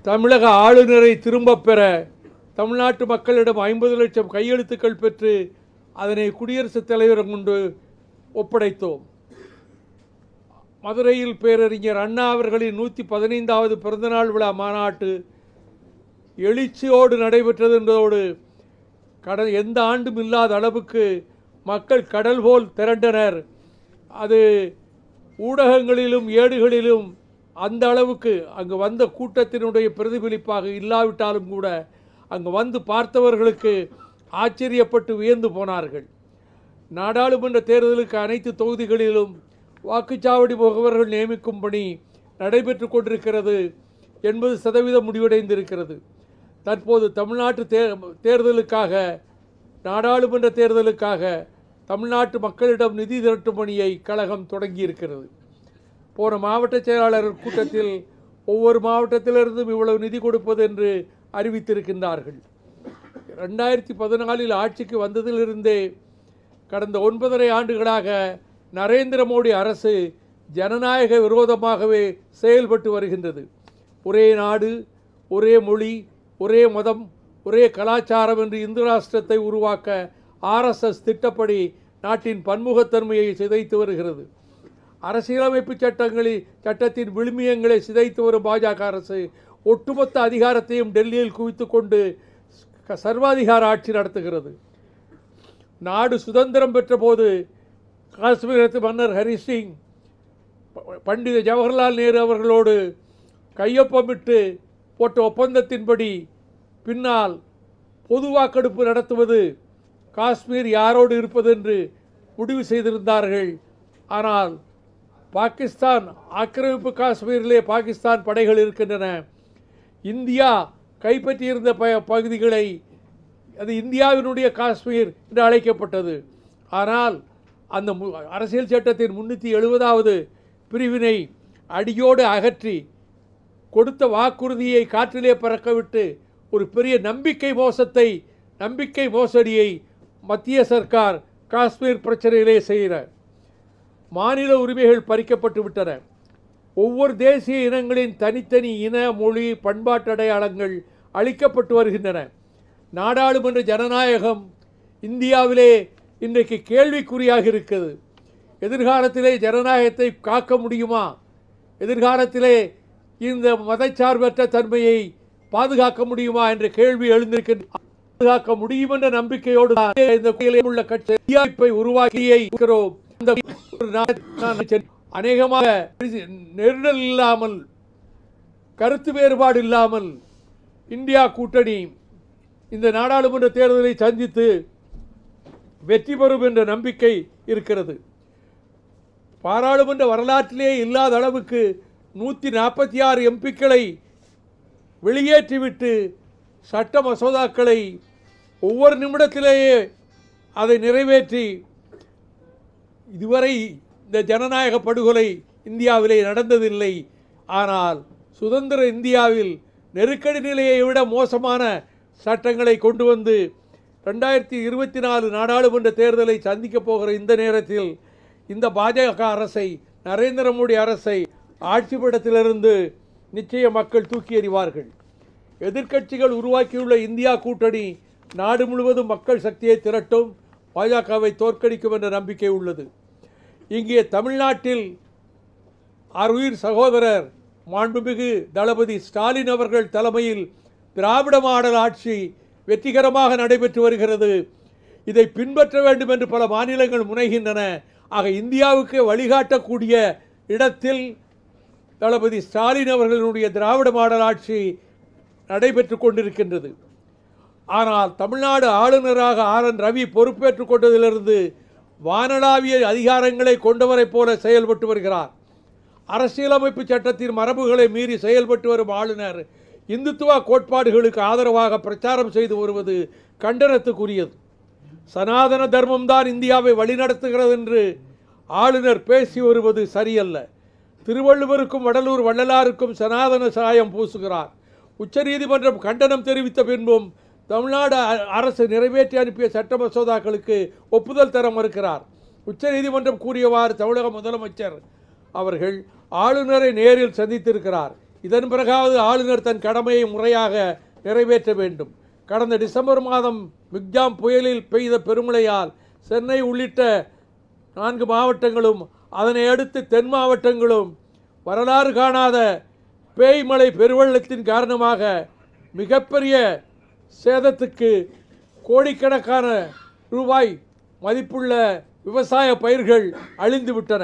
தமிழக ஆளுநரை திரும்பப் பெற தமிழ்நாட்டு மக்களிடம் ஐம்பது லட்சம் கையெழுத்துக்கள் பெற்று அதனை குடியரசுத் தலைவரிடம் கொண்டு ஒப்படைத்தோம் மதுரையில் பேரறிஞர் அண்ணா அவர்களின் நூற்றி பதினைந்தாவது பிறந்தநாள் விழா மாநாட்டு எழுச்சியோடு நடைபெற்றது என்பதோடு கடல் எந்த ஆண்டும் இல்லாத அளவுக்கு மக்கள் கடல் போல் திரண்டனர் அது ஊடகங்களிலும் ஏடுகளிலும் அந்த அளவுக்கு அங்கு வந்த கூட்டத்தினுடைய பிரதிபலிப்பாக இல்லாவிட்டாலும் கூட அங்கு வந்து பார்த்தவர்களுக்கு ஆச்சரியப்பட்டு வியந்து போனார்கள் நாடாளுமன்ற தேர்தலுக்கு அனைத்து தொகுதிகளிலும் வாக்குச்சாவடி முகவர்கள் நியமிக்கும் பணி நடைபெற்று கொண்டிருக்கிறது எண்பது சதவீதம் முடிவடைந்திருக்கிறது தற்போது தமிழ்நாட்டு தே தேர்தலுக்காக நாடாளுமன்ற தேர்தலுக்காக தமிழ்நாட்டு மக்களிடம் நிதி திரட்டும் பணியை கழகம் தொடங்கியிருக்கிறது போன மாவட்ட செயலாளர் கூட்டத்தில் ஒவ்வொரு மாவட்டத்திலிருந்தும் இவ்வளவு நிதி கொடுப்பது என்று அறிவித்திருக்கின்றார்கள் ரெண்டாயிரத்தி பதினாலில் ஆட்சிக்கு வந்ததிலிருந்தே கடந்த ஒன்பதரை ஆண்டுகளாக நரேந்திர மோடி அரசு ஜனநாயக விரோதமாகவே செயல்பட்டு வருகின்றது ஒரே நாடு ஒரே மொழி ஒரே மதம் ஒரே கலாச்சாரம் என்று இந்து ராஷ்டிரத்தை உருவாக்க ஆர்எஸ்எஸ் திட்டப்படி நாட்டின் பன்முகத்தன்மையை சிதைத்து வருகிறது அரசியலமைப்பு சட்டங்களில் சட்டத்தின் விழுமியங்களை சிதைத்து வரும் பாஜக அரசு ஒட்டுமொத்த அதிகாரத்தையும் டெல்லியில் குவித்து கொண்டு க- சர்வாதிகார ஆட்சி நடத்துகிறது நாடு சுதந்திரம் பெற்றபோது காஷ்மீரத்து மன்னர் ஹரி சிங் ப- பண்டித ஜவஹர்லால் நேரு அவர்களோடு கையொப்பமிட்டு போட்ட ஒப்பந்தத்தின்படி பின்னால் பொது வாக்கெடுப்பு நடத்துவது காஷ்மீர் யாரோடு இருப்பது என்று முடிவு செய்திருந்தார்கள் ஆனால் பாகிஸ்தான் ஆக்கிரமிப்பு காஷ்மீரிலே பாகிஸ்தான் படைகள் இருக்கின்றன இந்தியா கைப்பற்றியிருந்த ப பகுதிகளை அது இந்தியாவினுடைய காஷ்மீர் என்று அழைக்கப்பட்டது ஆனால் அந்த மு அரசியல் சட்டத்தின் முன்னூற்றி எழுபதாவது பிரிவினை அடியோடு அகற்றி கொடுத்த வாக்குறுதியை காற்றிலே பறக்கவிட்டு ஒரு பெரிய நம்பிக்கை மோசத்தை நம்பிக்கை மோசடியை மத்திய சர்க்கார் காஷ்மீர் பிரச்சனையிலே செய்கிற மாநில உரிமைகள் பறிக்கப்பட்டு விட்டன ஒவ்வொரு தேசிய இனங்களின் தனித்தனி இன மொழி பண்பாட்டு அடையாளங்கள் அளிக்கப்பட்டு வருகின்றன நாடாளுமன்ற ஜனநாயகம் இந்தியாவிலே இன்றைக்கு கேள்விக்குறியாக இருக்குது எதிர்காலத்திலே ஜனநாயகத்தை காக்க முடியுமா எதிர்காலத்திலே இந்த மதச்சார்பற்ற தன்மையை பாதுகாக்க முடியுமா என்ற கேள்வி எழுந்திருக்கின்ற பாதுகாக்க முடியும் என்ற நம்பிக்கையோடு தான் இந்த கோயிலில் உள்ள கட்சி இந்தியாவை உருவாக்கியை இருக்கிறோம் இந்த ஒரு நா- நான் சொன்னேன். அநேகமாக நெருடல் இல்லாமல் கருத்து வேறுபாடு இல்லாமல் இந்தியா கூட்டணி இந்த நாடாளுமன்ற தேர்தலை சந்தித்து வெற்றி பெறும் என்ற நம்பிக்கை இருக்கிறது பாராளுமன்ற வரலாற்றிலே இல்லாத அளவுக்கு நூற்றி நாற்பத்தி ஆறு எம்பிக்களை வெளியேற்றிவிட்டு சட்ட மசோதாக்களை ஒவ்வொரு நிமிடத்திலேயே அதை நிறைவேற்றி இதுவரை இந்த ஜனநாயக படுகொலை இந்தியாவிலே நடந்ததில்லை ஆனால் சுதந்திர இந்தியாவில் நெருக்கடி நிலையை விட மோசமான சட்டங்களை கொண்டு வந்து ரெண்டாயிரத்தி இருபத்தி நாலு நாடாளுமன்ற தேர்தலை சந்திக்கப் போகிற இந்த நேரத்தில் இந்த பாஜக அரசை நரேந்திர மோடி அரசை ஆட்சிப்படத்திலிருந்து நிச்சய மக்கள் தூக்கி எறிவார்கள் எதிர்க்கட்சிகள் உருவாக்கியுள்ள இந்தியா கூட்டணி நாடு முழுவதும் மக்கள் சக்தியை திரட்டும் பாஜகவை தோற்கடிக்கும் என்ற நம்பிக்கை உள்ளது இங்கே தமிழ்நாட்டில் அருயிர் சகோதரர் மாண்புமிகு தளபதி ஸ்டாலின் அவர்கள் தலைமையில் திராவிட மாடல் ஆட்சி வெற்றிகரமாக நடைபெற்று வருகிறது இதை பின்பற்ற வேண்டும் என்று பல மாநிலங்கள் முனைகின்றன ஆக இந்தியாவுக்கு வழிகாட்டக்கூடிய இடத்தில் தளபதி ஸ்டாலின் அவர்களுடைய திராவிட மாடல் ஆட்சி நடைபெற்று கொண்டிருக்கின்றது ஆனால் தமிழ்நாடு ஆளுநராக ஆர் என் ரவி பொறுப்பேற்றுக் கொண்டதிலிருந்து வானளாவிய அதிகாரங்களை கொண்டவரைப் போல செயல்பட்டு வருகிறார் அரசியலமைப்பு சட்டத்தின் மரபுகளை மீறி செயல்பட்டு வரும் ஆளுநர் இந்துத்துவ கோட்பாடுகளுக்கு ஆதரவாக பிரச்சாரம் செய்து வருவது கண்டனத்துக்குரியது சனாதன தர்மம்தான் இந்தியாவை வழிநடத்துகிறது என்று ஆளுநர் பேசி வருவது சரியல்ல திருவள்ளுவருக்கும் வடலூர் வள்ளலாருக்கும் சனாதன சாயம் பூசுகிறார் உச்சநீதிமன்றம் கண்டனம் தெரிவித்த பின்பும் தமிழ்நாடு அ- அரசு நிறைவேற்றி அனுப்பிய சட்ட மசோதாக்களுக்கு ஒப்புதல் தர மறுக்கிறார் உச்சநீதிமன்றம் கூறியவாறு தமிழக முதலமைச்சர் அவர்கள் ஆளுநரை நேரில் சந்தித்திருக்கிறார் இதன் பிறகாவது ஆளுநர் தன் கடமையை முறையாக நிறைவேற்ற வேண்டும் கடந்த டிசம்பர் மாதம் மிக்ஜாம் புயலில் பெய்த பெருமழையால் சென்னை உள்ளிட்ட நான்கு மாவட்டங்களும் அதனை அடுத்து தென் மாவட்டங்களும் வரலாறு காணாத பேய்மழை பெருவெள்ளத்தின் காரணமாக மிகப்பெரிய சேதத்துக்கு கோடிக்கணக்கான ரூபாய் மதிப்புள்ள விவசாய பயிர்கள் அழிந்து விட்டன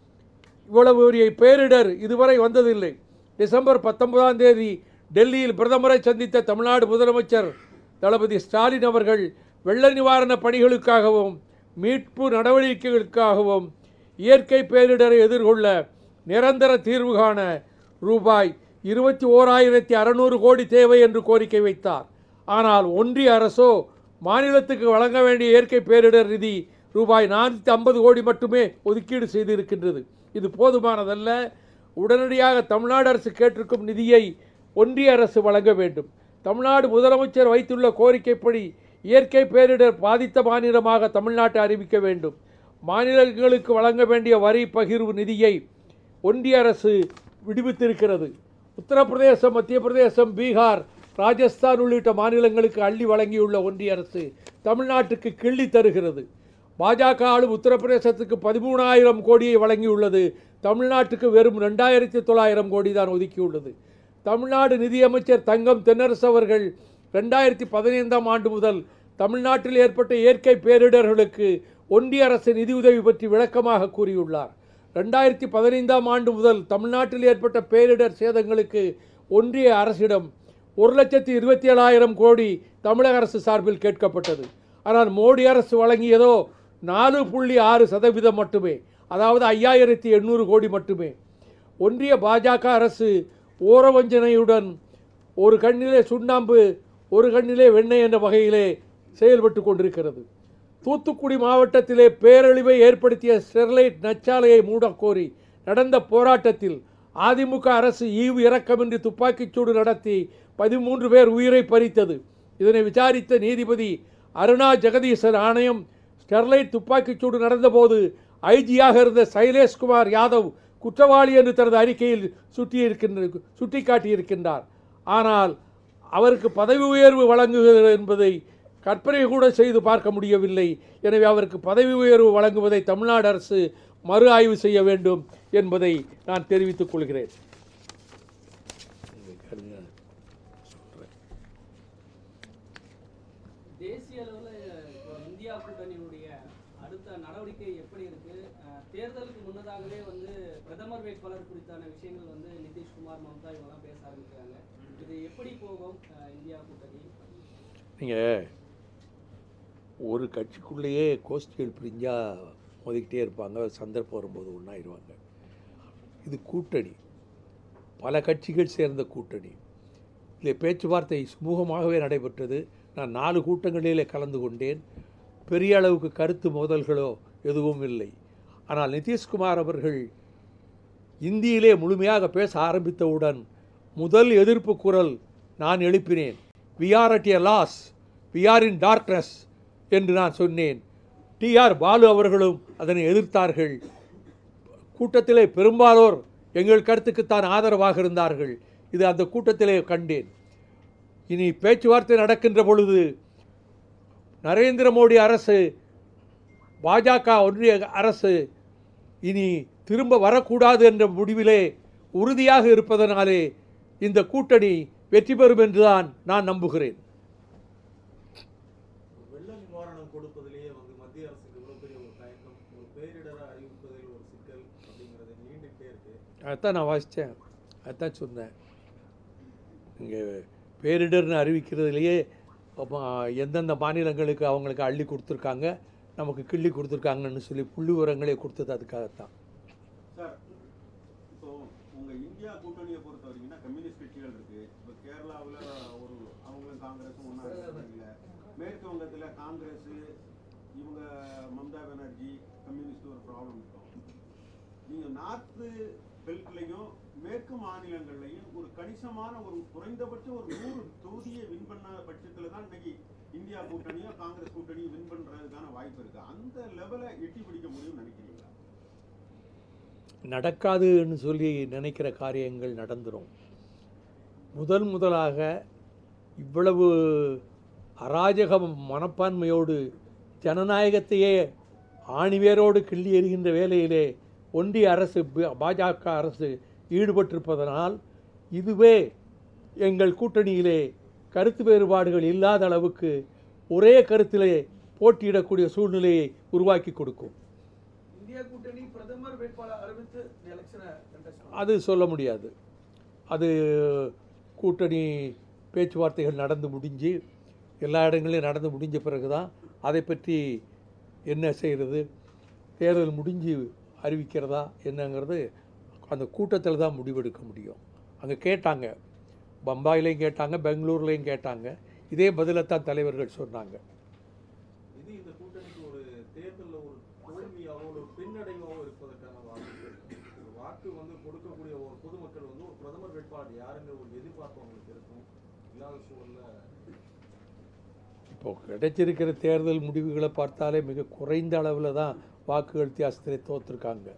இவ்வளவு பெரிய பேரிடர் இதுவரை வந்ததில்லை டிசம்பர் பத்தொன்பதாம் தேதி டெல்லியில் பிரதமரை சந்தித்த தமிழ்நாடு முதலமைச்சர் தளபதி ஸ்டாலின் அவர்கள் வெள்ள நிவாரணப் பணிகளுக்காகவும் மீட்பு நடவடிக்கைகளுக்காகவும் இயற்கை பேரிடரை எதிர்கொள்ள நிரந்தர தீர்வு காண ரூபாய் இருபத்தி ஓராயிரத்தி அறநூறு கோடி தேவை என்று கோரிக்கை வைத்தார் ஆனால் ஒன்றிய அரசோ மாநிலத்துக்கு வழங்க வேண்டிய இயற்கை பேரிடர் நிதி ரூபாய் நானூற்றி ஐம்பது கோடி மட்டுமே ஒதுக்கீடு செய்திருக்கின்றது இது போதுமானதல்ல உடனடியாக தமிழ்நாடு அரசு கேட்டிருக்கும் நிதியை ஒன்றிய அரசு வழங்க வேண்டும் தமிழ்நாடு முதலமைச்சர் வைத்துள்ள கோரிக்கைப்படி இயற்கை பேரிடர் பாதித்த மாநிலமாக தமிழ்நாட்டை அறிவிக்க வேண்டும் மாநிலங்களுக்கு வழங்க வேண்டிய வரி பகிர்வு நிதியை ஒன்றிய அரசு விடுவித்திருக்கிறது உத்தரப்பிரதேசம் மத்திய பிரதேசம் பீகார் ராஜஸ்தான் உள்ளிட்ட மாநிலங்களுக்கு அள்ளி வழங்கியுள்ள ஒன்றிய அரசு தமிழ்நாட்டுக்கு கிள்ளி தருகிறது பாஜக ஆளும் உத்தரப்பிரதேசத்துக்கு பதிமூணாயிரம் கோடியை வழங்கியுள்ளது தமிழ்நாட்டுக்கு வெறும் ரெண்டாயிரத்தி தொள்ளாயிரம் கோடி தான் ஒதுக்கியுள்ளது தமிழ்நாடு நிதியமைச்சர் தங்கம் தென்னரசு அவர்கள் ரெண்டாயிரத்தி பதினைந்தாம் ஆண்டு முதல் தமிழ்நாட்டில் ஏற்பட்ட இயற்கை பேரிடர்களுக்கு ஒன்றிய அரசு நிதியுதவி பற்றி விளக்கமாக கூறியுள்ளார் ரெண்டாயிரத்தி பதினைந்தாம் ஆண்டு முதல் தமிழ்நாட்டில் ஏற்பட்ட பேரிடர் சேதங்களுக்கு ஒன்றிய அரசிடம் ஒரு லட்சத்தி இருபத்தி ஏழாயிரம் கோடி தமிழக அரசு சார்பில் கேட்கப்பட்டது ஆனால் மோடி அரசு வழங்கியதோ நாலு புள்ளி ஆறு சதவீதம் மட்டுமே அதாவது ஐயாயிரத்தி எண்ணூறு கோடி மட்டுமே ஒன்றிய பாஜக அரசு ஓரவஞ்சனையுடன் ஒரு கண்ணிலே சுண்ணாம்பு ஒரு கண்ணிலே வெண்ணெய் என்ற வகையிலே செயல்பட்டு கொண்டிருக்கிறது தூத்துக்குடி மாவட்டத்திலே பேரழிவை ஏற்படுத்திய ஸ்டெர்லைட் நச்சாலையை மூடக்கோரி நடந்த போராட்டத்தில் அதிமுக அரசு ஈவு இரக்கமின்றி துப்பாக்கிச்சூடு நடத்தி பதிமூன்று பேர் உயிரை பறித்தது இதனை விசாரித்த நீதிபதி அருணா ஜெகதீசன் ஆணையம் ஸ்டெர்லைட் துப்பாக்கிச்சூடு நடந்தபோது ஐஜியாக இருந்த சைலேஷ்குமார் யாதவ் குற்றவாளி என்று தனது அறிக்கையில் சுட்டியிருக்கின்ற சுட்டிக்காட்டியிருக்கின்றார் ஆனால் அவருக்கு பதவி உயர்வு வழங்குகிறது என்பதை கற்பனை கூட செய்து பார்க்க முடியவில்லை எனவே அவருக்கு பதவி உயர்வு வழங்குவதை தமிழ்நாடு அரசு மறு ஆய்வு செய்ய வேண்டும் என்பதை நான் தெரிவித்துக் கொள்கிறேன் தேசிய அளவில் இப்போ இந்தியா கூட்டணியுடைய அடுத்த நடவடிக்கை எப்படி இருக்கு அஹ், தேர்தலுக்கு முன்னதாகவே வந்து பிரதமர் வேட்பாளர் குறித்தான விஷயங்கள் வந்து நிதிஷ்குமார் மம்தா இவங்கெல்லாம் பேச ஆரம்பிக்கிறாங்க இது எப்படி போகும் அஹ், இந்தியா கூட்டணி நீங்கள் ஒரு கட்சிக்குள்ளேயே கோஷ்டிகள் பிரிஞ்சா மோதிக்கிட்டே இருப்பாங்க சந்தர்ப்பம் வரும்போது ஒன்றாயிருவாங்க இது கூட்டணி பல கட்சிகள் சேர்ந்த கூட்டணி இதில் பேச்சுவார்த்தை சுமூகமாகவே நடைபெற்றது நான் நாலு கூட்டங்களிலே கலந்து கொண்டேன் பெரிய அளவுக்கு கருத்து மோதல்களோ எதுவும் இல்லை ஆனால் நிதிஷ்குமார் அவர்கள் இந்தியிலே முழுமையாக பேச ஆரம்பித்தவுடன் முதல் எதிர்ப்பு குரல் நான் எழுப்பினேன் we are at a loss we are in darkness என்று நான் சொன்னேன் டிஆர் பாலு அவர்களும் அதனை எதிர்த்தார்கள் கூட்டத்திலே பெரும்பாலோர் எங்கள் கருத்துக்குத்தான் ஆதரவாக இருந்தார்கள் இது அந்த கூட்டத்திலே கண்டேன் இனி பேச்சுவார்த்தை நடக்கின்ற பொழுது நரேந்திர மோடி அரசு பாஜக ஒன்றிய அரசு இனி திரும்ப வரக்கூடாது என்ற முடிவிலே உறுதியாக இருப்பதனாலே இந்த கூட்டணி வெற்றி பெறும் என்றுதான் நான் நம்புகிறேன் வெள்ள நிவாரணம் கொடுப்பதிலேயே வந்து மத்திய அரசுக்கு இவ்வளவு பெரிய ஒரு தயக்கம் ஒரு பேரிடரை அறிவிப்பதில் ஒரு சிக்கல் அப்படிங்கிறது நீண்டுகிட்டே இருக்கு அதான் நான் வாசித்தேன் அதான் சொன்னேன் இங்கே பேரிடர்னு அறிவிக்கிறதுலையே அப்போ எந்தெந்த மாநிலங்களுக்கு அவங்களுக்கு அள்ளி கொடுத்துருக்காங்க நமக்கு கிள்ளி கொடுத்துருக்காங்கன்னு சொல்லி புள்ளி விவரங்களே கொடுத்தது அதுக்காகத்தான் சார் இப்போ உங்க இந்தியா கூட்டணியை பொறுத்த வரைக்கும்னா கம்யூனிஸ்ட் கட்சிகள் இருக்கு இப்போ கேரளாவுல ஒரு அவங்களும் காங்கிரஸும் ஒன்றா இருக்கிறாங்க மேற்கு வங்கத்துல காங்கிரஸ் இவங்க மம்தா பானர்ஜி கம்யூனிஸ்ட் ஒரு ப்ராப்ளம் இருக்கும் நீங்க நார்த்து பெல்ட்லையும் மேற்கு மாநிலங்கள்லையும் ஒரு கணிசமான ஒரு குறைந்தபட்சம் ஒரு நூறு தொகுதியை வின் பண்ண பட்சத்துல தான் இன்னைக்கு இந்தியா கூட்டணியோ காங்கிரஸ் கூட்டணியோ வின் பண்றதுக்கான வாய்ப்பு இருக்கு அந்த லெவலை எட்டி பிடிக்க முடியும்னு நினைக்கிறீங்களா நடக்காதுன்னு சொல்லி நினைக்கிற காரியங்கள் நடந்துரும் முதல் முதலாக இவ்வளவு அராஜக மனப்பான்மையோடு ஜனநாயகத்தையே ஆணிவேரோடு கிள்ளி எறிகின்ற வேலையிலே ஒன்றிய அரசு ப- பாஜக அரசு ஈடுபட்டிருப்பதனால் இதுவே எங்கள் கூட்டணியிலே கருத்து வேறுபாடுகள் இல்லாத அளவுக்கு ஒரே கருத்திலே போட்டியிடக்கூடிய சூழ்நிலையை உருவாக்கி கொடுக்கும் இந்தியா கூட்டணி பிரதமர் வேட்பாளர் அறிவித்து இந்த எலெக்ஷனை கண்டெஸ்ட் அது சொல்ல முடியாது அது கூட்டணி பேச்சுவார்த்தைகள் நடந்து முடிஞ்சு எல்லா இடங்களையும் நடந்து முடிஞ்ச பிறகு தான் அதை பற்றி என்ன செய்கிறது தேர்தல் முடிஞ்சு அறிவிக்கிறதா என்னங்கிறது அந்த கூட்டத்தில் தான் முடிவெடுக்க முடியும் அங்கே கேட்டாங்க பம்பாயிலையும் கேட்டாங்க பெங்களூர்லேயும் கேட்டாங்க இதே பதிலைத்தான் தலைவர்கள் சொன்னாங்க இது இந்த கூட்டணிக்கு ஒரு தேர்தலில் ஒரு தோல்வியாவோ ஒரு பின்னடைவாவோ இருப்பதற்கான வாய்ப்பு இருக்கு. ஒரு வாக்கு வந்து கொடுக்கக்கூடிய ஒரு பொதுமக்கள் வந்து ஒரு பிரதமர் வேட்பாளர் யாருங்கிற ஒரு எதிர்பார்ப்பு அவங்களுக்கு இருக்கும் இல்லாத சூழல்ல இப்போ கிடைச்சிருக்கிற தேர்தல் முடிவுகளை பார்த்தாலே மிக குறைந்த அளவில் தான் வாக்குகள் வித்தியாசத்தில் தோற்றுருக்காங்க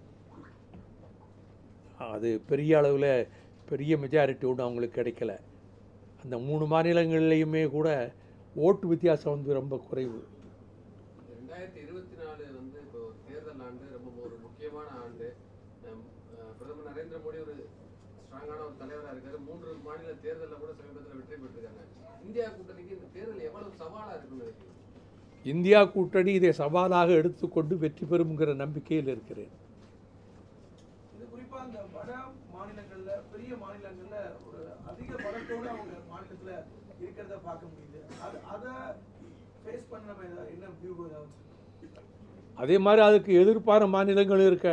அது பெரிய அளவில் பெரிய மெஜாரிட்டி ஒன்றும் அவங்களுக்கு கிடைக்கல அந்த மூணு மாநிலங்கள்லேயுமே கூட ஓட்டு வித்தியாசம் வந்து ரொம்ப குறைவு ரெண்டாயிரத்தி இருபத்தி நாலு வந்து இப்போ ஒரு தேர்தல் ஆண்டு ரொம்ப ஒரு முக்கியமான ஆண்டு அஹ் அஹ் பிரதமர் நரேந்திர மோடி ஒரு ஸ்ட்ராங்கான ஒரு தலைவராக இருக்காரு மூன்று மாநில தேர்தலில் கூட சமீபத்தில் வெற்றி பெற்றிருக்காங்க இந்தியா கூட்டணிக்கு இந்த தேர்தல் எவ்வளவு சவாலாக இருக்குன்னு நினைக்கிறீங்க இந்தியா கூட்டணி இதை சவாலாக எடுத்துக்கொண்டு வெற்றி பெறும்ங்கிற நம்பிக்கையில் இருக்கிறேன் இது குறிப்பா இந்த வட மாநிலங்கள்ல பெரிய மாநிலங்கள்ல ஒரு அதிக பலத்தோட அவங்க மாநிலத்துல இருக்கிறத பார்க்க முடியுது அது அதை ஃபேஸ் பண்ண நம்ம ஏதாவது என்ன வியூ ஏதாவது அதே மாதிரி அதுக்கு எதிர்ப்பான மாநிலங்களும் இருக்க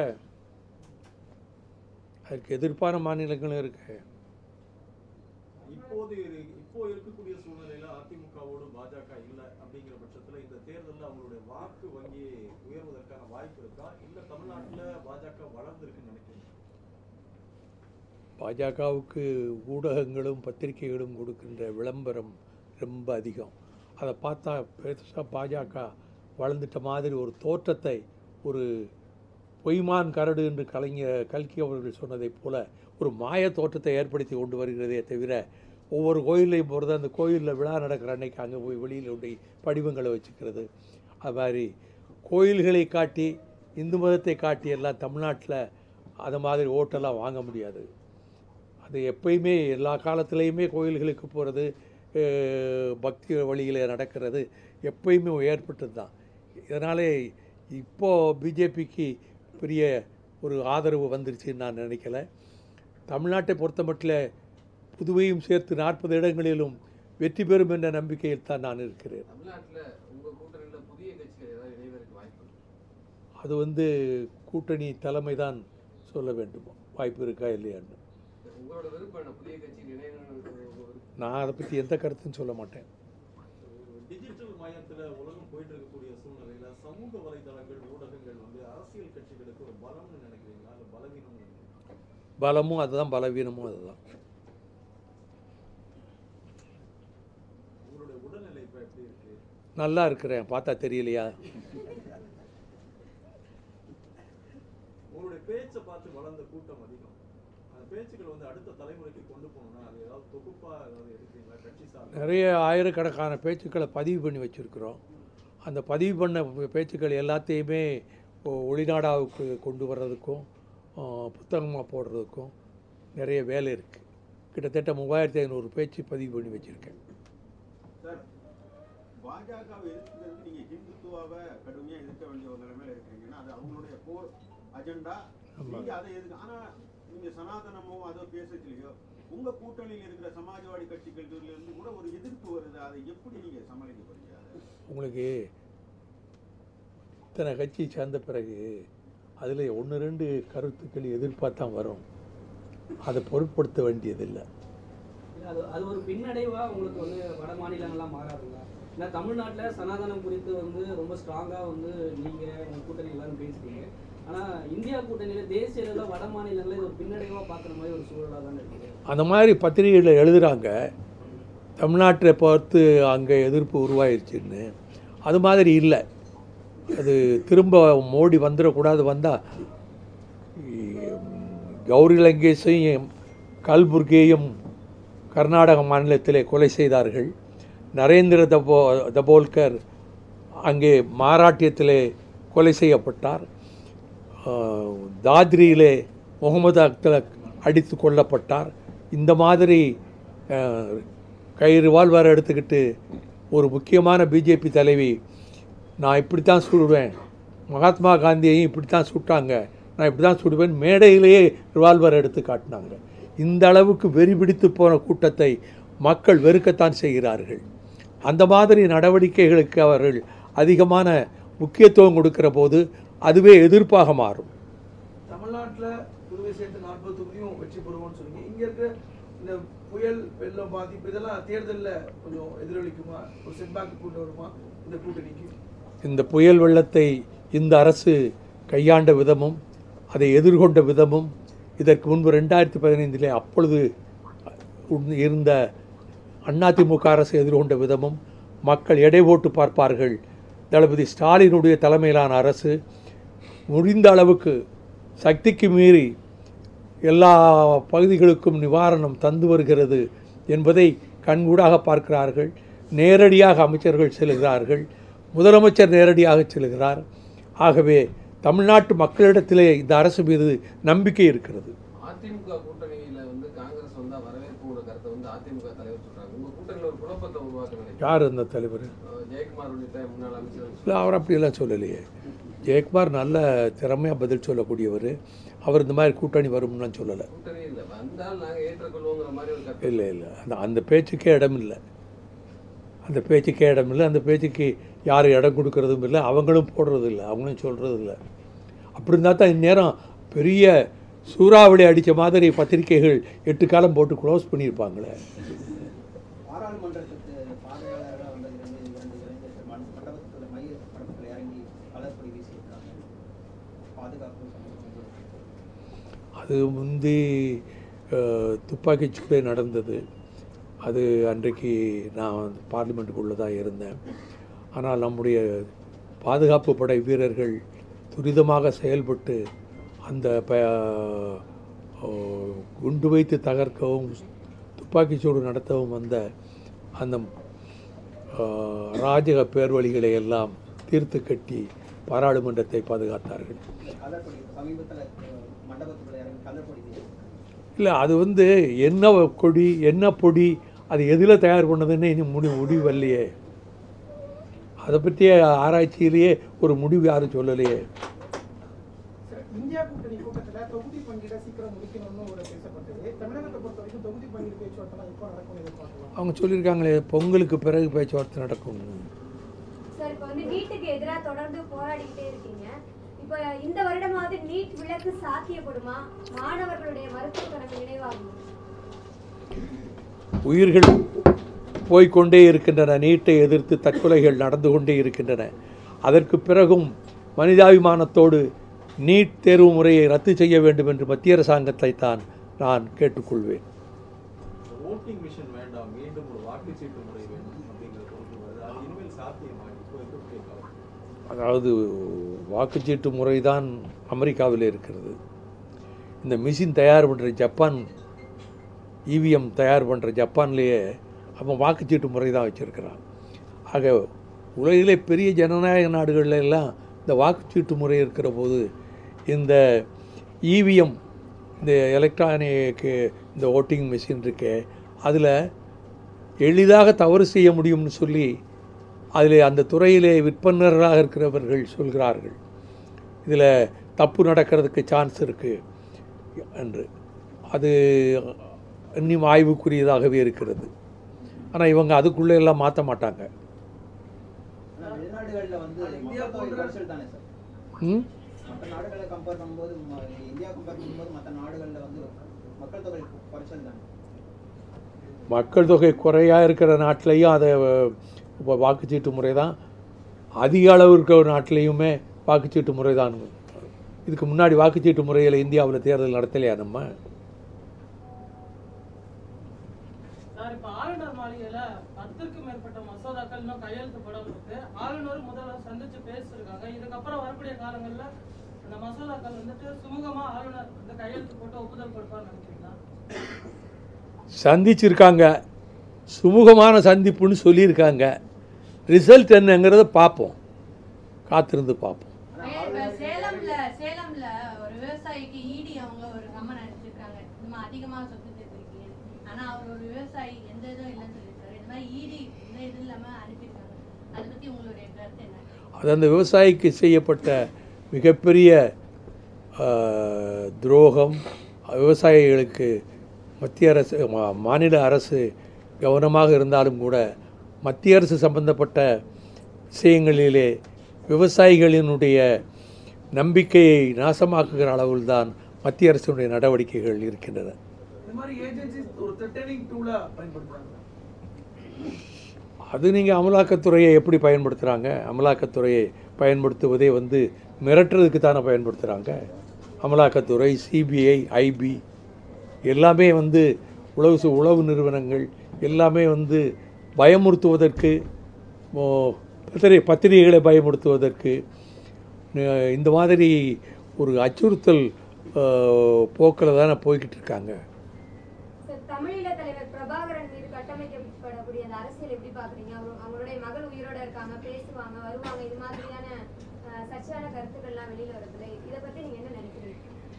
அதுக்கு எதிர்ப்பான மாநிலங்களும் இருக்கு இப்போது இரு- இப்போ இருக்கக்கூடிய சூழ்நிலையில அதிமுகவோடு பாஜக இல்ல அப்படிங்கிற பட்சத்துல இந்த தேர்தல்ல அவங்களுடைய வாக்கு வங்கி உயர்வதற்கான வாய்ப்பு இருக்கா இல்ல தமிழ்நாட்டுல பாஜக வளர்ந்துருக்குன்னு நினைக்கிறீங்க பாஜகவுக்கு ஊடகங்களும் பத்திரிகைகளும் கொடுக்கின்ற விளம்பரம் ரொம்ப அதிகம் அதை பார்த்தா பெருசாக பாஜக வளர்ந்துட்ட மாதிரி ஒரு தோற்றத்தை ஒரு பொய்மான் கரடு என்று கலைஞர் கல்கி அவர்கள் சொன்னதைப் போல ஒரு மாய தோற்றத்தை ஏற்படுத்தி கொண்டு வருகிறதே தவிர ஒவ்வொரு கோயிலையும் போகிறது அந்த கோயிலில் விழா நடக்கிற அன்னைக்கு அங்கே போய் வெளியில் உடைய படிவங்களை வச்சுக்கிறது அது மாதிரி கோயில்களை காட்டி இந்து மதத்தை காட்டி எல்லாம் தமிழ்நாட்டில் அது மாதிரி ஓட்டெல்லாம் வாங்க முடியாது அது எப்பயுமே எல்லா காலத்துலேயுமே கோயில்களுக்கு போகிறது பக்தி வழியில் நடக்கிறது எப்பயுமே ஏற்பட்டது தான் இதனாலே இப்போது பிஜேபிக்கு பெரிய ஒரு ஆதரவு வந்துருச்சுன்னு நான் நினைக்கல தமிழ்நாட்டை பொறுத்த மட்டில் புதுவையும் சேர்த்து நாற்பது இடங்களிலும் வெற்றி பெறும் என்ற நம்பிக்கையில் தான் நான் இருக்கிறேன் தமிழ்நாட்டில் உங்கள் கூட்டணியில் புதிய கட்சிகள் ஏதாவது இணைவதற்கு வாய்ப்பு இருக்கா? அது வந்து கூட்டணி தலைமை தான் சொல்ல வேண்டும் வாய்ப்பு இருக்கா இல்லையான்னு உங்களோட விருப்பம் என்ன புதிய கட்சியில் இணையணும் விருப்பம் நான் அதை பற்றி எந்த கருத்துன்னு சொல்ல மாட்டேன் டிஜிட்டல் மயத்துல உலகம் போயிட்டு இருக்கக்கூடிய சூழ்நிலையில சமூக வலைதளங்கள் ஊடகங்கள் வந்து அரசியல் கட்சிகளுக்கு ஒரு பலம்னு நினைக்கிறீங்களா இல்ல பலவீனம்னு நினைக்கிறீங்களா பலமும் அதுதான் பலவீனமும் அதுதான் உங்களுடைய உடல்நிலை இப்ப எப்படி இருக்கு நல்லா இருக்கிறேன் பார்த்தா தெரியலையா உங்களுடைய பேச்சை பார்த்து வளர்ந்த கூட்டம் அதிகம் அந்த பேச்சுக்கள் வந்து அடுத்த தலைமுறைக்கு கொண்டு போகணும்னா அது ஏதாவது தொகுப்பா ஏதாவது எடுக்கிறீங்களா கட்சி சார்ந்த நிறைய ஆயிரக்கணக்கான பேச்சுக்களை பதிவு பண்ணி வச்சுருக்குறோம் அந்த பதிவு பண்ண பேச்சுக்கள் எல்லாத்தையுமே ஒ- ஒளிநாடாவுக்கு கொண்டு வர்றதுக்கும் புத்தகமாக போடுறதுக்கும் நிறைய வேலை இருக்குது கிட்டத்தட்ட மூவாயிரத்தி ஐநூறு பேச்சு பதிவு பண்ணி வச்சுருக்கேன் சார் பாஜகவை எதிர்க்கிறதுக்கு நீங்க ஹிந்துத்துவாவை கடுமையா எதிர்க்க வேண்டிய ஒரு நிலைமையில இருக்கீங்கன்னா அது அவங்களுடைய கோர் அஜெண்டா நீங்க அதை எதுக்கு ஆனா நீங்க சனாதனமோ அதோ பேசலையோ உங்க கூட்டணியில் இருக்கிற சமாஜ்வாடி கட்சிகள் இருந்து கூட ஒரு எதிர்ப்பு வருது அதை எப்படி நீங்க சமாளிக்க போறீங்க அதை? உங்களுக்கு இத்தனை கட்சி சேர்ந்த பிறகு அதில் ஒன்று ரெண்டு கருத்துக்கள் எதிர்பார்த்தான் வரும் அதை பொருட்படுத்த வேண்டியதில்லை இல்ல, அது அது ஒரு பின்னடைவா உங்களுக்கு வந்து வட மாநிலங்கள்லாம் மாறாதுங்க ஏன்னா தமிழ்நாட்டுல சனாதனம் குறித்து வந்து ரொம்ப ஸ்ட்ராங்கா வந்து நீங்க உங்க கூட்டணி எல்லாரும் பேசுறீங்க ஆனா இந்தியா கூட்டணியில தேசிய அளவில் வட மாநிலங்களில் இது ஒரு பின்னடைவா பார்க்குற மாதிரி ஒரு சூழலா தானே இருக்குது அந்த மாதிரி பத்திரிகையில் எழுதுகிறாங்க தமிழ்நாட்டை பார்த்து அங்கே எதிர்ப்பு உருவாயிருச்சுன்னு அது மாதிரி இல்லை அது திரும்ப மோடி வந்துடக்கூடாது வந்தால் கௌரி லங்கேஷையும் கல்புர்கேயும் கர்நாடக மாநிலத்திலே கொலை செய்தார்கள் நரேந்திர தபோ தபோல்கர் அங்கே மாராட்டியத்திலே கொலை செய்யப்பட்டார் ஆஹ், தாத்ரியிலே முகமது அக்தலக் அடித்து கொல்லப்பட்டார் இந்த மாதிரி ஆஹ், கை ரிவால்வர் எடுத்துக்கிட்டு ஒரு முக்கியமான பிஜேபி தலைவி நான் இப்படி தான் சுடுவேன் மகாத்மா காந்தியையும் இப்படி தான் சுட்டாங்க நான் இப்படி தான் சுடுவேன் மேடையிலேயே ரிவால்வர் எடுத்து காட்டினாங்க இந்த அளவுக்கு வெறி பிடித்து போன கூட்டத்தை மக்கள் வெறுக்கத்தான் செய்கிறார்கள் அந்த மாதிரி நடவடிக்கைகளுக்கு அவர்கள் அதிகமான முக்கியத்துவம் கொடுக்கிற போது அதுவே எதிர்ப்பாக மாறும் தமிழ்நாட்டுல புதுவை சேர்த்து நாற்பது தொகுதியும் வெற்றி பெறுவோம்னு சொன்னீங்க இங்க இருக்க இந்த புயல் வெள்ளம் பாதிப்பு இதெல்லாம் தேர்தல்ல கொஞ்சம் எதிரொலிக்குமா ஒரு செட்பேக் கொண்டு வருமா இந்த கூட்டணிக்கு இந்த புயல் வெள்ளத்தை இந்த அரசு கையாண்ட விதமும் அதை எதிர்கொண்ட விதமும் இதற்கு முன்பு ரெண்டாயிரத்தி பதினைந்திலே அப்பொழுது உண்- இருந்த அதிமுக அரசு எதிர்கொண்ட விதமும் மக்கள் எடை போட்டு பார்ப்பார்கள் தளபதி ஸ்டாலினுடைய தலைமையிலான அரசு முடிந்த அளவுக்கு சக்திக்கு மீறி எல்லா பகுதிகளுக்கும் நிவாரணம் தந்து வருகிறது என்பதை கண்கூடாக பார்க்கிறார்கள் நேரடியாக அமைச்சர்கள் செல்கிறார்கள் முதலமைச்சர் நேரடியாக செல்கிறார் ஆகவே தமிழ்நாட்டு மக்களிடத்திலே இந்த அரசு மீது நம்பிக்கை இருக்கிறது அதிமுக கூட்டணியில வந்து காங்கிரஸ் வந்தா வரவேற்போட கருத்தை வந்து அதிமுக தலைவர் சொல்றாங்க உங்க கூட்டணியில ஒரு குழப்பத்தை உருவாக்க நினைக்கிறேன் யார் அந்த தலைவர் ஜெயக்குமார் உள்ளிட்ட முன்னாள் அமைச்சர் இல்லை அவர் அப்படியெல்லாம் சொல்லலையே ஜெயக்குமார் நல்ல திறமையாக பதில் சொல்லக்கூடியவர் அவர் இந்த மாதிரி கூட்டணி வரும்னு சொல்லலை கூட்டணி இல்ல வந்தால் நாங்க ஏற்றுக்கொள்வோங்கிற மாதிரி ஒரு கருத்து இல்லை இல்லை அந்த அந்த பேச்சுக்கே இடம் இல்லை அந்த பேச்சுக்கே இடம் இல்லை அந்த பேச்சுக்கு யார் இடம் கொடுக்கறதும் இல்லை அவங்களும் போடுறது இல்லை அவங்களும் சொல்கிறது இல்லை அப்படி இருந்தால் தான் இந்நேரம் பெரிய சூறாவளி அடித்த மாதிரி பத்திரிக்கைகள் எட்டு காலம் போட்டு க்ளோஸ் பண்ணியிருப்பாங்களே பாராளுமன்றத்துக்கு பார்வையாளராக வந்த இரண்டு இரண்டு இளைஞர்கள் மண்- மண்டபத்துக்குள்ள மைய மண்டபத்தில் இறங்கி கலர் பொடி வீசியிருக்காங்க பாதுகாப்பு சம்பந்தம் அது முந்தி அஹ், துப்பாக்கிச் சூடே நடந்தது அது அன்றைக்கு நான் பார்லிமெண்ட்டுக்குள்ளே தான் இருந்தேன் ஆனால் நம்முடைய பாதுகாப்பு படை வீரர்கள் துரிதமாக செயல்பட்டு அந்த ப அஹ், குண்டு வைத்து தகர்க்கவும் துப்பாக்கிச் சூடு நடத்தவும் வந்த அந்த அஹ், அராஜக பேர்வழிகளை எல்லாம் தீர்த்து கட்டி பாராளுமன்றத்தை பாதுகாத்தார்கள் கலர் பொடி சமீபத்தில் மண்டபத்துக்குள்ள இறங்கி கலர் பொடி வீசியிருக்காங்க இல்லை அது வந்து என்ன கொடி என்ன பொடி அது எதில் தயார் பண்ணதுன்னு இன்னும் முடி முடிவு வரலையே அதை பற்றிய ஆராய்ச்சியிலேயே ஒரு முடிவு யாரும் சொல்லலையே இந்தியா கூட்டணி கூட்டத்துல தொகுதி பங்கீட சீக்கிரம் முடிக்கணும்னு ஒரு பேசப்பட்டது தமிழகத்தை பொறுத்த வரைக்கும் தொகுதி பங்கீடு பேச்சுவார்த்தை எப்போ நடக்கும் எதிர்பார்க்கலாம் அவங்க சொல்லியிருக்காங்களே பொங்கலுக்கு பிறகு பேச்சுவார்த்தை நடக்கும்னு சார் இப்போ வந்து நீட்டுக்கு எதிராக தொடர்ந்து போராடிக்கிட்டே இருக்கீங்க இப்போ இந்த வருடமாவது நீட் விலக்கு சாத்தியப்படுமா மாணவர்களுடைய மருத்துவ கடமை நினைவாகுமா உயிர்கள் போய்க்கொண்டே இருக்கின்றன நீட்டை எதிர்த்து தற்கொலைகள் நடந்து கொண்டே இருக்கின்றன அதற்கு பிறகும் மனிதாபிமானத்தோடு நீட் தேர்வு முறையை ரத்து செய்ய வேண்டும் என்று மத்திய அரசாங்கத்தை தான் நான் கேட்டுக்கொள்வேன் ஓட்டிங் மிஷின் வேண்டாம் மீண்டும் ஒரு வாக்குச்சீட்டு முறை வேண்டும் அப்படிங்கிற கொண்டு வருது அது இனிமேல் சாத்தியமா இப்போ இருக்கக்கூடிய காலம் அதாவது வாக்குச்சீட்டு முறை தான் அமெரிக்காவில் இருக்கிறது இந்த மிஷின் தயார் பண்ணுற ஜப்பான் இவிஎம் தயார் பண்ணுற ஜப்பான்லேயே அவன் வாக்குச்சீட்டு முறை தான் வச்சுருக்கிறான் ஆக உலகிலே பெரிய ஜனநாயக நாடுகள்ல எல்லாம் இந்த வாக்குச்சீட்டு முறை இருக்கிற போது இந்த இவிஎம் இந்த எலக்ட்ரானிக் இந்த ஓட்டிங் மிஷின் இருக்கே அதில் எளிதாக தவறு செய்ய முடியும்னு சொல்லி அதில் அந்த துறையிலே விற்பனர்களாக இருக்கிறவர்கள் சொல்கிறார்கள் இதில் தப்பு நடக்கிறதுக்கு சான்ஸ் இருக்குது என்று அது இன்னும் ஆய்வுக்குரியதாகவே இருக்கிறது ஆனால் இவங்க அதுக்குள்ளே எல்லாம் மாற்ற மாட்டாங்க ஆனால் வெளிநாடுகளில் வந்து இந்தியா மக்கள் தொகை போன்ற- குறைச்சல் தானே சார் ம் மற்ற நாடுகளை கம்பேர் பண்ணும்போது ம- இந்தியா கம்பேர் பண்ணும்போது மற்ற நாடுகளில் வந்து மக்கள் தொகை குறைச்சல் தானே மக்கள் தொகை குறையாக இருக்கிற நாட்டிலையும் அதை இப்போ வாக்குச்சீட்டு முறை தான் அதிக அளவு இருக்கிற நாட்டிலையுமே வாக்குச்சீட்டு முறை தான் இதுக்கு முன்னாடி வாக்குச்சீட்டு முறையில் இந்தியாவில் தேர்தல் நடத்தலையா நம்ம சார் இப்ப ஆளுநர் மாளிகையில பத்துக்கும் மேற்பட்ட மசோதாக்கள் இன்னும் கையெழுத்து படம் இருக்கு ஆளுநர் முதல்வர் சந்திச்சு பேசிருக்காங்க இதுக்கப்புறம் வரக்கூடிய காலங்கள்ல அந்த மசோதாக்கள் வந்துட்டு சுமூகமா ஆளுநர் வந்து கையெழுத்து போட்டு ஒப்புதல் கொடுப்பான்னு நினைக்கிறீங்களா சந்திச்சிருக்காங்க சுமூகமான சந்திப்புன்னு சொல்லியிருக்காங்க ரிசல்ட் என்னங்கிறத பார்ப்போம் காத்திருந்து பார்ப்போம் இப்ப சேலம்ல சேலம்ல ஒரு விவசாயிக்கு ஈடி அவங்க ஒரு கம்மன் அடிச்சிருக்காங்க இந்த மாதிரி அதிகமா சொத்து சேர்த்திருக்கீங்க ஆனா அவர் ஒரு விவசாயி எந்த இதுவும் இல்லைன்னு சொல்லியிருக்காரு இந்த மாதிரி ஈடி எந்த இது இல்லாம அனுப்பியிருக்காங்க அதை பத்தி உங்களுடைய கருத்து என்ன அது அந்த விவசாயிக்கு செய்யப்பட்ட மிகப்பெரிய ஆ, துரோகம் விவசாயிகளுக்கு மத்திய அரசு மா- மாநில அரசு கவனமாக இருந்தாலும் கூட மத்திய அரசு சம்பந்தப்பட்ட விஷயங்களிலே விவசாயிகளினுடைய நம்பிக்கையை நாசமாக்குகிற அளவில்தான் மத்திய அரசினுடைய நடவடிக்கைகள் இருக்கின்றன இந்த மாதிரி ஏஜென்சிஸ் ஒரு த்ரெட்டனிங் டூலா பயன்படுத்துறாங்க அது நீங்கள் அமலாக்கத்துறையை எப்படி பயன்படுத்துகிறாங்க அமலாக்கத்துறையை பயன்படுத்துவதே வந்து மிரட்டுறதுக்கு தானே பயன்படுத்துகிறாங்க அமலாக்கத்துறை சிபிஐ ஐபி எல்லாமே வந்து உளவு சு- உளவு நிறுவனங்கள் எல்லாமே வந்து பயமுறுத்துவதற்கு ஓ, பத்திரி பத்திரிகைகளை பயமுறுத்துவதற்கு அஹ், இந்த மாதிரி ஒரு அச்சுறுத்தல் போக்கில் தானே போய்கிட்டு இருக்காங்க சார் தமிழீழ தலைவர் பிரபாகரன் மீது கட்டமைக்கப்படக்கூடிய அந்த அரசியல் எப்படி பாக்குறீங்க அவர் அவங்களுடைய மகள் உயிரோட இருக்காங்க பேசுவாங்க வருவாங்க இது மாதிரியான அஹ், சர்ச்சையான கருத்துக்கள்லாம் வெளியில வருதுல இதை பத்தி நீங்க என்ன நினைக்கிறீங்க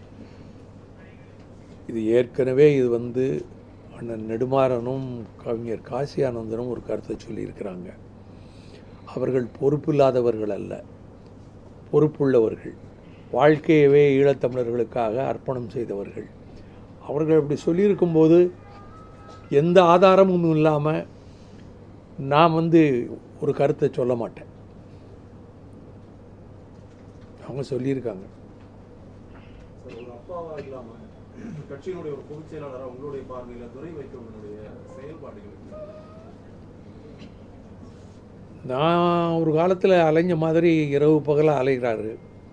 இது ஏற்கனவே இது வந்து அண்ணன் நெடுமாறனும் கவிஞர் காசி ஆனந்தனும் ஒரு கருத்தை சொல்லியிருக்கிறாங்க அவர்கள் பொறுப்பில்லாதவர்கள் அல்ல பொறுப்புள்ளவர்கள் வாழ்க்கையவே ஈழத்தமிழர்களுக்காக அர்ப்பணம் செய்தவர்கள் அவர்கள் அப்படி சொல்லியிருக்கும்போது எந்த ஆதாரமும் இல்லாமல் நான் வந்து ஒரு கருத்தை சொல்ல மாட்டேன் அவங்க சொல்லியிருக்காங்க சார் ஒரு அப்பாவா இல்லாம கட்சியினுடைய ஒரு பொதுச் செயலாளரா உங்களுடைய பார்வையில துறை வைக்கவனுடைய செயல்பாடுகள் எப்படி? நான் ஒரு காலத்தில் அலைஞ்ச மாதிரி இரவு பகலாக அலைகிறாரு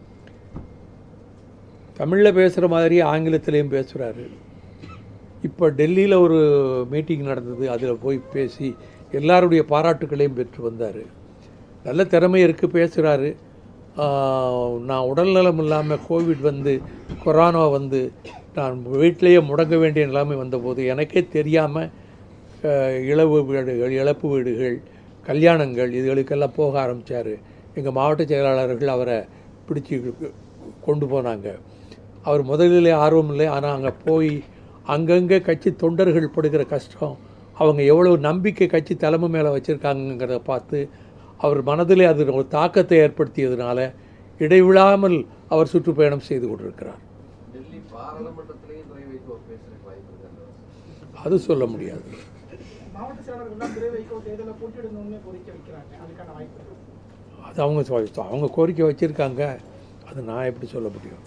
தமிழில் பேசுகிற மாதிரி ஆங்கிலத்திலையும் பேசுகிறாரு இப்போ டெல்லியில் ஒரு மீட்டிங் நடந்தது அதில் போய் பேசி எல்லாருடைய பாராட்டுக்களையும் பெற்று வந்தார் நல்ல திறமை இருக்குது பேசுகிறாரு நான் உடல்நலம் இல்லாமல் கோவிட் வந்து கொரோனா வந்து நான் வீட்டிலேயே முடங்க வேண்டிய நிலைமை வந்தபோது எனக்கே தெரியாமல் இழவு வீடுகள் இழப்பு வீடுகள் கல்யாணங்கள் இதுகளுக்கெல்லாம் போக ஆரம்பித்தார் எங்கள் மாவட்ட செயலாளர்கள் அவரை பிடிச்சி கொண்டு போனாங்க அவர் முதலிலே ஆர்வம் இல்லை ஆனால் அங்கே போய் அங்கங்கே கட்சி தொண்டர்கள் படுகிற கஷ்டம் அவங்க எவ்வளவு நம்பிக்கை கட்சி தலைமை மேலே வச்சுருக்காங்கங்கிறத பார்த்து அவர் மனதிலே அது ஒரு தாக்கத்தை ஏற்படுத்தியதுனால இடைவிடாமல் அவர் சுற்றுப்பயணம் செய்து கொண்டிருக்கிறார் டெல்லி பாராளுமன்றத்திலையும் துறை வைகோ பேசுறதுக்கு வாய்ப்பு இருக்கு அது சொல்ல முடியாது மாவட்ட செயலாளர்கள்லாம் துறை வைகோ தேர்தலில் போட்டியிடணும்னு கோரிக்கை வைக்கிறாங்க அதுக்கான வாய்ப்பு இருக்கு. அது அவங்க சொ- அவங்க கோரிக்கை வச்சுருக்காங்க அது நான் எப்படி சொல்ல முடியும்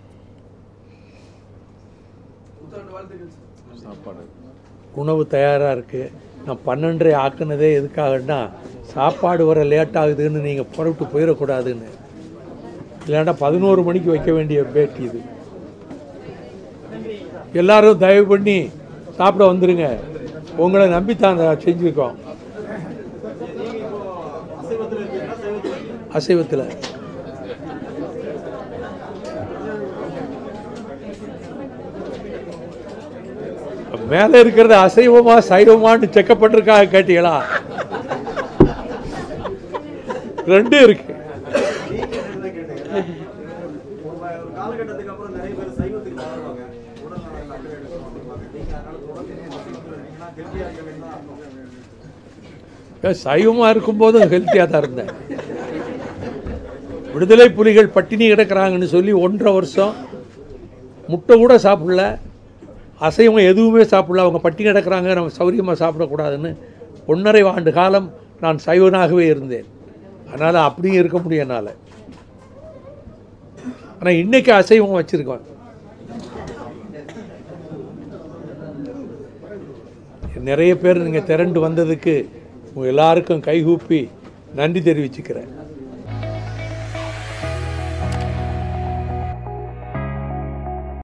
புத்தாண்டு வாழ்த்துக்கள் சார் சாப்பாடு உணவு தயாராக இருக்குது நான் பன்னெண்டரை ஆக்குனதே எதுக்காகன்னா சாப்பாடு வர லேட் ஆகுதுன்னு நீங்கள் புறப்பட்டு போயிடக்கூடாதுன்னு இல்லைன்னா பதினோரு மணிக்கு வைக்க வேண்டிய பேட்டி இது எல்லாரும் தயவு பண்ணி சாப்பிட வந்துருங்க உங்களை நம்பித்தான் அதை செஞ்சுருக்கோம் அசைவத்தில் மேலே இருக்கிறது அசைவமா சைவமான்னு செக்கப் பண்ணிருக்காங்க கேட்டீங்களா ரெண்டும் இருக்கு ஒரு வ- ஒரு காலகட்டத்துக்கு அப்புறம் நிறைய பேர் சைவத்துக்கு மாறுவாங்க உடல் நலம் அக்கறை எடுக்கணும் அப்படிம்பாங்க நீங்க அதனால தொடர்ந்து அசைவத்தில் இருக்கீங்கன்னா ஹெல்த்தியா இருக்க வேண்டும் தான் அர்த்தம் ஏன் சைவமாக இருக்கும்போதும் ஹெல்த்தியாக தான் இருந்தேன் விடுதலை புலிகள் பட்டினி கிடக்குறாங்கன்னு சொல்லி ஒன்றரை வருஷம் முட்டை கூட சாப்பிடல அசைவம் எதுவுமே சாப்பிடல அவங்க பட்டினி கிடக்குறாங்க நம்ம சௌரியமாக சாப்பிடக்கூடாதுன்னு ஒன்றரை ஆண்டு காலம் நான் சைவனாகவே இருந்தேன் அதனால் அப்படியும் இருக்க முடியும் என்னால் ஆனால் இன்றைக்கி அசைவம் வச்சுருக்கோம் நிறைய பேர் நீங்கள் திரண்டு வந்ததுக்கு உங்க எல்லாருக்கும் கைகூப்பி நன்றி தெரிவிச்சுக்கிறேன்